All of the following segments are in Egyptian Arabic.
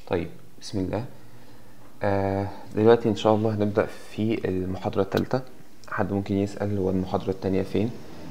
طيب بسم الله آه دلوقتي ان شاء الله هنبدأ في المحاضرة الثالثة حد ممكن يسأل هو المحاضرة التانية فين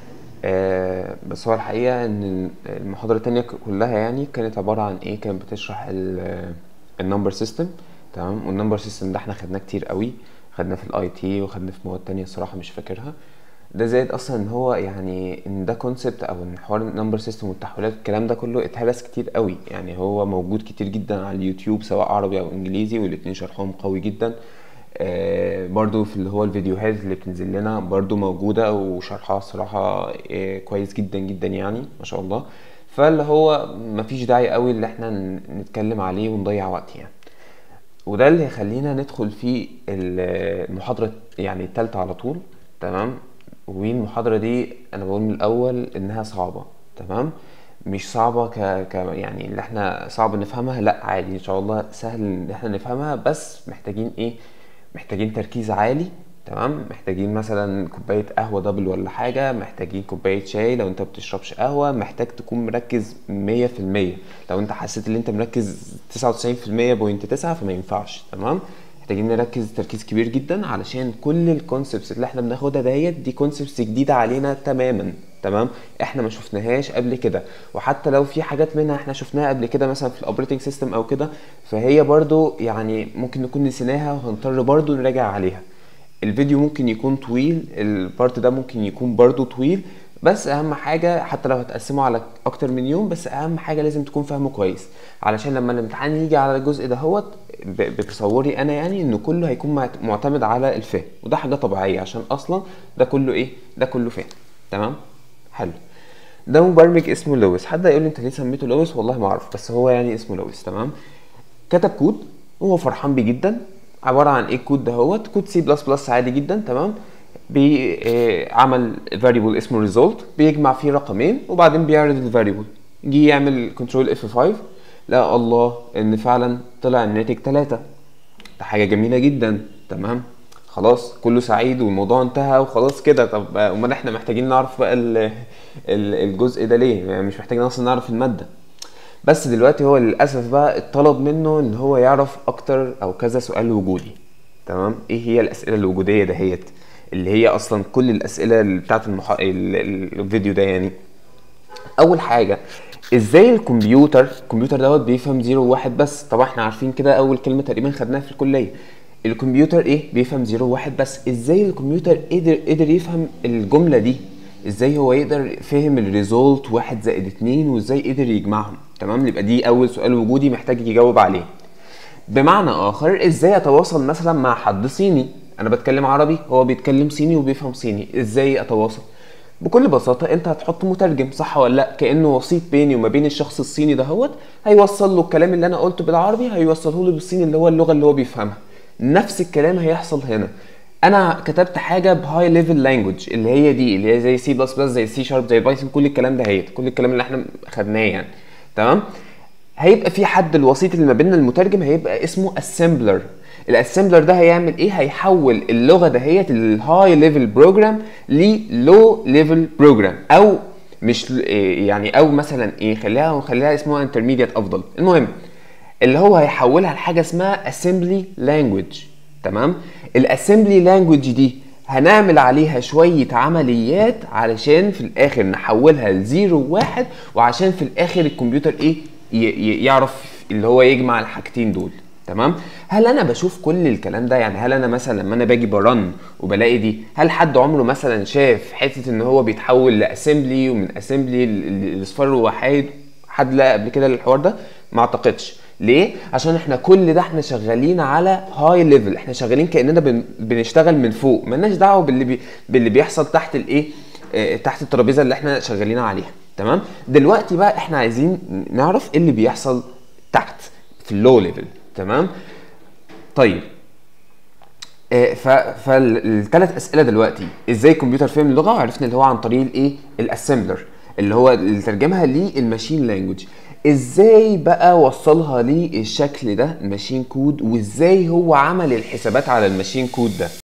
آه بس هو الحقيقة ان المحاضرة التانية كلها يعني كانت عبارة عن ايه كانت بتشرح النمبر سيستم تمام والنمبر سيستم ده احنا خدناه كتير قوي خدناه في الاي تي وخدناه في مواد تانية الصراحة مش فاكرها ده زائد اصلا ان هو يعني ان ده كونسبت او ان حوار النمبر سيستم والتحويلات الكلام ده كله اتهرس كتير قوي يعني هو موجود كتير جدا على اليوتيوب سواء عربي او انجليزي والاتنين شرحهم قوي جدا آه برضو في اللي هو الفيديوهات اللي بتنزل لنا برضو موجودة وشرحها الصراحة آه كويس جدا جدا يعني ما شاء الله فاللي هو مفيش داعي قوي اللي احنا نتكلم عليه ونضيع وقت يعني وده اللي يخلينا ندخل في المحاضرة يعني التالتة على طول تمام والمحاضرة دي أنا بقول من الأول إنها صعبة تمام مش صعبة ك... ك يعني اللي احنا صعب نفهمها لا عادي إن شاء الله سهل إن احنا نفهمها بس محتاجين إيه محتاجين تركيز عالي تمام محتاجين مثلا كوباية قهوة دبل ولا حاجة محتاجين كوباية شاي لو انت بتشربش قهوة محتاج تكون مركز مية في المية لو انت حسيت ان انت مركز تسعة وتسعين في المية بوينت تسعة فما ينفعش تمام محتاجين نركز تركيز كبير جدا علشان كل الكونسبتس اللي احنا بناخدها ديت دي كونسبتس جديده علينا تماما تمام احنا ما شفناهاش قبل كده وحتى لو في حاجات منها احنا شفناها قبل كده مثلا في الاوبريتنج سيستم او كده فهي برضو يعني ممكن نكون نسيناها وهنضطر برضو نراجع عليها الفيديو ممكن يكون طويل البارت ده ممكن يكون برضو طويل بس اهم حاجه حتى لو هتقسمه على اكتر من يوم بس اهم حاجه لازم تكون فاهمه كويس علشان لما الامتحان يجي على الجزء دهوت بتصوري انا يعني انه كله هيكون معتمد على الفهم وده حاجه طبيعيه عشان اصلا ده كله ايه ده كله فهم تمام حلو ده مبرمج اسمه لويس حد هيقول لي انت ليه سميته لويس والله ما اعرف بس هو يعني اسمه لويس تمام كتب كود وهو فرحان بيه جدا عباره عن ايه الكود دهوت كود سي بلس بلس عادي جدا تمام بيعمل فاريبل اسمه ريزولت بيجمع فيه رقمين وبعدين بيعرض الفاريبل جه يعمل كنترول اف 5 لا الله ان فعلا طلع الناتج 3 ده حاجه جميله جدا تمام خلاص كله سعيد والموضوع انتهى وخلاص كده طب امال احنا محتاجين نعرف بقى الجزء ده ليه يعني مش محتاجين اصلا نعرف الماده بس دلوقتي هو للاسف بقى اتطلب منه ان هو يعرف اكتر او كذا سؤال وجودي تمام ايه هي الاسئله الوجوديه دهيت اللي هي اصلا كل الاسئله اللي بتاعت المح... الفيديو ده يعني اول حاجه ازاي الكمبيوتر الكمبيوتر دوت بيفهم زيرو وواحد بس طبعا احنا عارفين كده اول كلمه تقريبا خدناها في الكليه الكمبيوتر ايه بيفهم زيرو وواحد بس ازاي الكمبيوتر قدر قدر يفهم الجمله دي ازاي هو يقدر فهم الريزولت واحد زائد اتنين وازاي قدر يجمعهم تمام يبقى دي اول سؤال وجودي محتاج يجاوب عليه بمعنى اخر ازاي اتواصل مثلا مع حد صيني انا بتكلم عربي هو بيتكلم صيني وبيفهم صيني ازاي اتواصل بكل بساطة انت هتحط مترجم صح ولا لا كأنه وسيط بيني وما بين الشخص الصيني دهوت هيوصل له الكلام اللي انا قلته بالعربي هيوصله له بالصيني اللي هو اللغة اللي هو بيفهمها نفس الكلام هيحصل هنا انا كتبت حاجة بهاي ليفل لانجوج اللي هي دي اللي هي زي سي بلس بلس زي سي شارب زي بايثون كل الكلام ده هيت كل الكلام اللي احنا خدناه يعني تمام هيبقى في حد الوسيط اللي ما بيننا المترجم هيبقى اسمه اسمبلر الاسمبلر ده هيعمل ايه هيحول اللغه دهيت الهاي ليفل بروجرام للو ليفل بروجرام او مش يعني او مثلا ايه خليها خليها اسمها انترميديت افضل المهم اللي هو هيحولها لحاجه اسمها اسمبلي لانجوج تمام الاسمبلي لانجوج دي هنعمل عليها شوية عمليات علشان في الآخر نحولها لزيرو واحد وعشان في الآخر الكمبيوتر إيه يعرف اللي هو يجمع الحاجتين دول تمام هل انا بشوف كل الكلام ده يعني هل انا مثلا لما انا باجي برن وبلاقي دي هل حد عمره مثلا شاف حته ان هو بيتحول لاسمبلي ومن اسمبلي لاصفار وحيد حد لقى قبل كده الحوار ده ما اعتقدش ليه عشان احنا كل ده احنا شغالين على هاي ليفل احنا شغالين كاننا بن... بنشتغل من فوق ملناش دعوه باللي بي... باللي بيحصل تحت الايه اه تحت الترابيزه اللي احنا شغالين عليها تمام دلوقتي بقى احنا عايزين نعرف ايه اللي بيحصل تحت في اللو ليفل تمام طيب آه فالثلاث اسئله دلوقتي ازاي الكمبيوتر فهم اللغه وعرفنا اللي هو عن طريق الايه الاسمبلر اللي هو اللي ترجمها للماشين لانجوج ازاي بقى وصلها للشكل ده الماشين كود وازاي هو عمل الحسابات على الماشين كود ده